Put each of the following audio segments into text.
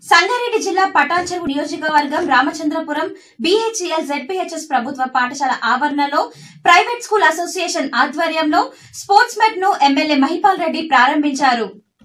సంగారెడ్డి జిల్లా పటాన్చెరు నియోజకవర్గం Ramachandrapuram BHL ZPHS ప్రభుత్వ పాఠశాల ఆవరణలో ప్రైవేట్ స్కూల్ అసోసియేషన్ ఆధ్వర్యంలో స్పోర్ట్స్ మెట్ ను ఎమ్మెల్యే మహిపాల్ రెడ్డి ప్రారంభించారు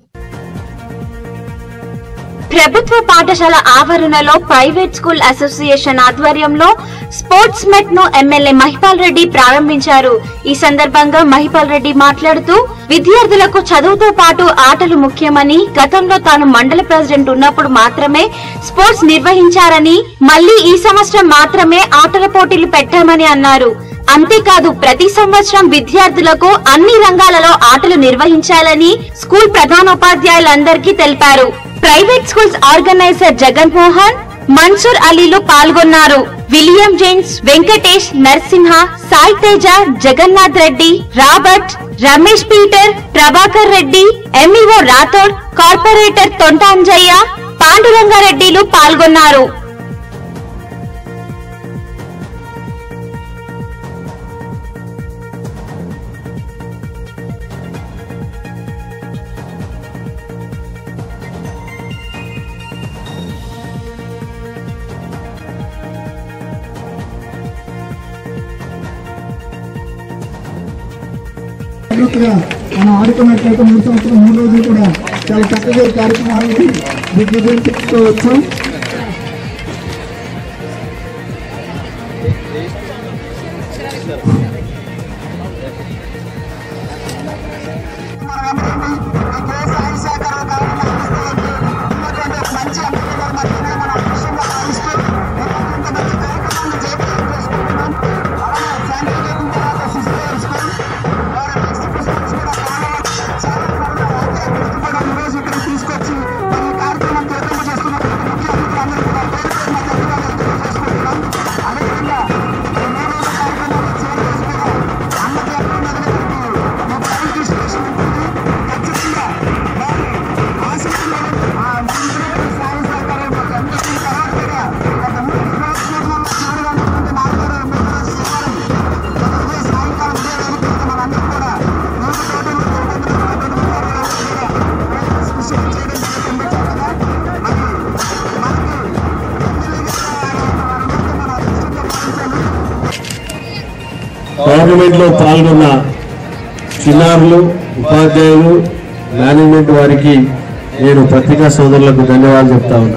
ప్రభుత్వ పాఠశాల ఆవరణలో ప్రైవేట్ స్కూల్ అసోసియేషన్ ఆధ్వర్యంలో స్పోర్ట్స్ మెట్ ను ఎమ్మెల్యే మహిపాల్ రెడ్డి ప్రారంభించారు ఈ సందర్భంగా మహిపాల్ రెడ్డి మాట్లాడుతూ విద్యార్థులకు చదువుతో పాటు ఆటలు ముఖ్యమని గతంలో తాను మండల ప్రెసిడెంట్ ఉన్నప్పుడు మాత్రమే స్పోర్ట్స్ నిర్వహించారని మళ్లీ ఈ సంవత్సరం మాత్రమే ఆటల పోటీలు పెట్టామని అన్నారు అంతేకాదు ప్రతి సంవత్సరం విద్యార్థులకు అన్ని రంగాలలో ఆటలు నిర్వహించాలని స్కూల్ ప్రధానోపాధ్యాయులందరికీ తెలిపారు private schools organiser Jagan Mohan Mansoor అలీలు పాల్గొన్నారు William James Venkatesh Narasimha Sai Teja Jagannath Reddy Robert Ramesh Peter Prabhakar Reddy MEO Rathod corporator Tontanjayya పాండురంగారెడ్డిలు పాల్గొన్నారు జాగ్రత్తగా మనం ఆడుకున్నట్లయితే మూడు సంవత్సరం మూడు రోజులు కూడా చాలా చక్కగా ఈ కార్యక్రమాలను దిగ్విజయం చేసుకోవచ్చు తీసుకొచ్చి ఈ కార్యక్రమం చేస్తున్న అదేవిధంగా ఈ మూడు రోజుల కార్యక్రమాన్ని చివరి రోజు కూడా అన్న చేపలు మొదలుపెట్టి మీ టైం తీసుకొచ్చి ఖచ్చితంగా వారి ఆశిస్తున్న ఆ మంత్రులు సాయ సహకారం మాకు అందరికీ తర్వాత కూడా ఒక మూడు రోజులలో చివరిగా ఉన్నటువంటి నాలుగో ఎనిమిదో శనివారం ప్రతిరోజు సాయంకాలం ఇదే వేదిక మీద మనందరం కూడా నూరు కోట్ల స్పెషల్ చేయడం జరుగుతుంది చక్కగా మరి మనకి టోర్నమెంట్ లో పాల్గొన్న చిన్నారులు ఉపాధ్యాయులు మేనేజ్మెంట్ వారికి నేను పత్రికా సోదరులకు ధన్యవాదాలు చెప్తా ఉన్నా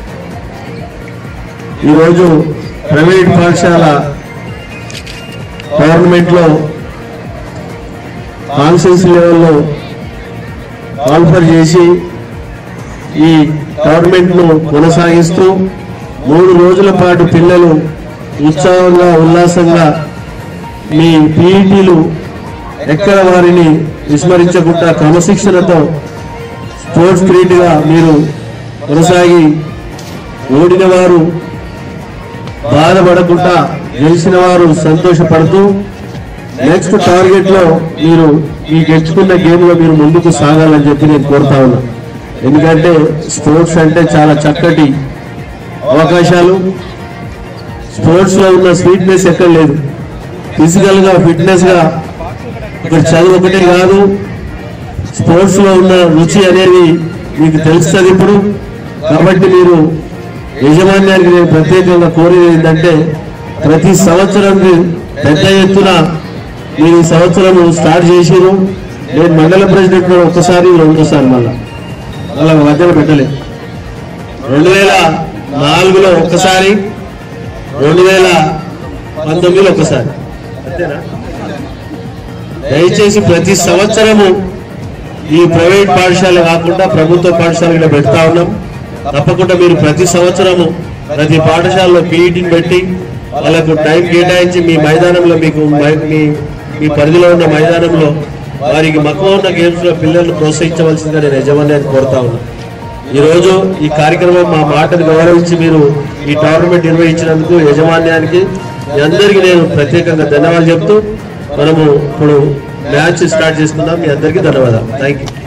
ఈరోజు ప్రైవేట్ పాఠశాల టోర్నమెంట్ లో కాన్సెన్స్ లెవెల్లో కాల్ఫర్ చేసి ఈ టోర్నమెంట్ ను కొనసాగిస్తూ మూడు రోజుల పాటు పిల్లలు ఉత్సాహంగా ఉల్లాసంగా మీ పీఈటీలు ఎక్కడ వారిని విస్మరించకుండా క్రమశిక్షణతో స్పోర్ట్స్ పీరియడ్ గా మీరు కొనసాగి ఓడిన వారు బాధపడకుండా గెలిచిన వారు సంతోషపడుతూ నెక్స్ట్ టార్గెట్ లో మీరు ఈ గెలుచుకున్న గేమ్ లో మీరు ముందుకు సాగాలని చెప్పి నేను కోరుతా ఉన్నా ఎందుకంటే స్పోర్ట్స్ అంటే చాలా చక్కటి అవకాశాలు స్పోర్ట్స్ లో ఉన్న స్వీట్నెస్ ఎక్కడ లేదు ఫిజికల్ గా ఫిట్నెస్ గా ఇక్కడ చదువు ఒకటే కాదు స్పోర్ట్స్ లో ఉన్న రుచి అనేది మీకు తెలుస్తుంది ఇప్పుడు కాబట్టి మీరు యజమాన్యానికి నేను ప్రత్యేకంగా కోరేది ఏంటంటే ప్రతి సంవత్సరం మీరు పెద్ద ఎత్తున మీరు ఈ సంవత్సరం స్టార్ట్ చేసిరు నేను మండల ప్రెసిడెంట్ కూడా ఒక్కసారి రెండోసారి మళ్ళా మళ్ళా మధ్యలో పెట్టలే రెండు వేల నాలుగులో ఒక్కసారి రెండు వేల పంతొమ్మిదిలో ఒకసారి అంతేనా దయచేసి ప్రతి సంవత్సరము ఈ ప్రైవేట్ పాఠశాల కాకుండా ప్రభుత్వ పాఠశాల కూడా పెడతా ఉన్నాం తప్పకుండా మీరు ప్రతి సంవత్సరము ప్రతి పాఠశాలలో పీఈటీని పెట్టి వాళ్ళకు టైం కేటాయించి మీ మైదానంలో మీకు మై- మీ మీ పరిధిలో ఉన్న మైదానంలో వారికి మక్కువ ఉన్న గేమ్స్ లో పిల్లలను ప్రోత్సహించవలసిందిగా నేను యజమాన్యాన్ని కోరుతా ఉన్నాను ఈ రోజు ఈ కార్యక్రమం మా మాటను గౌరవించి మీరు ఈ టోర్నమెంట్ నిర్వహించినందుకు యజమాన్యానికి మీ అందరికీ నేను ప్రత్యేకంగా ధన్యవాదాలు చెప్తూ మనము ఇప్పుడు మ్యాచ్ స్టార్ట్ చేసుకుందాం మీ అందరికీ ధన్యవాదాలు థ్యాంక్ యూ